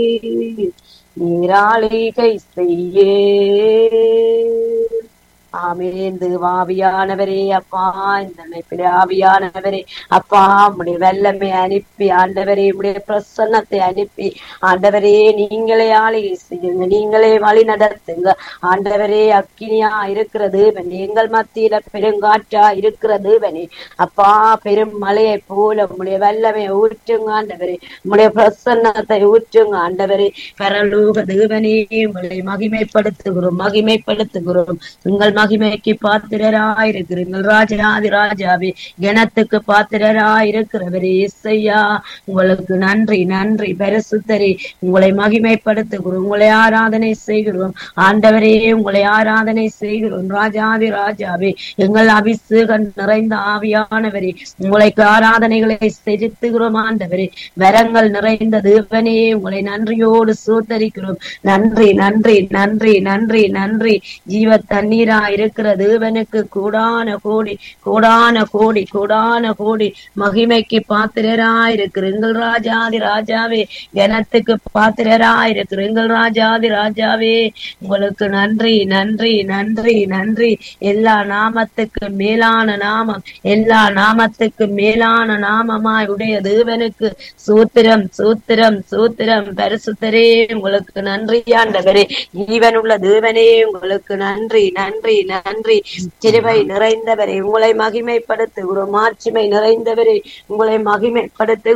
நீராளிகை செய்யே ஆமேன் ஆவியானவரே அப்பா இந்த அமைப்பிலே ஆவியானவரே அப்பா உடைய வெள்ளமை அனுப்பி ஆண்டவரே உடைய பிரசன்னத்தை அனுப்பி ஆண்டவரே நீங்களே ஆளுகை செய்யுங்க நீங்களே வழி நடத்துங்க ஆண்டவரே அக்கினியா இருக்கிறது எங்கள் மத்தியில பெருங்காற்றா இருக்கிறது பனி அப்பா பெரும் மலையை போல உங்களுடைய வெள்ளமை ஊற்றுங்க ஆண்டவரே உங்களுடைய பிரசன்னத்தை ஊற்றுங்க ஆண்டவரே பரலோக தேவனே உங்களை மகிமைப்படுத்துகிறோம் மகிமைப்படுத்துகிறோம் உங்கள் மகிமைக்கு பாத்திரராயிருக்கிறீர்கள் ராஜாதி ராஜாவே கணத்துக்கு பாத்திரராயிருக்கிறவரே இசையா உங்களுக்கு நன்றி நன்றி பரிசுத்தரே உங்களை மகிமைப்படுத்துகிறோம் உங்களை ஆராதனை செய்கிறோம் ஆண்டவரே உங்களை ஆராதனை செய்கிறோம் ராஜாதி ராஜாவே எங்கள் அபிஷேகம் நிறைந்த ஆவியானவரே உங்களுக்கு ஆராதனைகளை செலுத்துகிறோம் ஆண்டவரே வரங்கள் நிறைந்த தேவனே உங்களை நன்றியோடு சூத்தரிக்கிறோம் நன்றி நன்றி நன்றி நன்றி நன்றி ஜீவ தண்ணீரா இருக்கிற தேவனுக்கு கூடான கோடி கூடான கோடி கூடான கோடி மகிமைக்கு பாத்திரராயிருக்கிற எங்கள் ராஜாதி ராஜாவே கனத்துக்கு பாத்திரராயிருக்கிற எங்கள் ராஜாதி ராஜாவே உங்களுக்கு நன்றி நன்றி நன்றி நன்றி எல்லா நாமத்துக்கு மேலான நாமம் எல்லா நாமத்துக்கு மேலான நாமமாய் உடைய தேவனுக்கு சூத்திரம் சூத்திரம் சூத்திரம் பரிசுத்தரே உங்களுக்கு நன்றி ஆண்டவரே ஜீவனுள்ள தேவனே உங்களுக்கு நன்றி நன்றி நன்றி கிருபை நிறைந்தவரே உங்களை மகிமைப்படுத்துகிறோம் மாட்சிமை நிறைந்தவரே உங்களை மகிமைப்படுத்து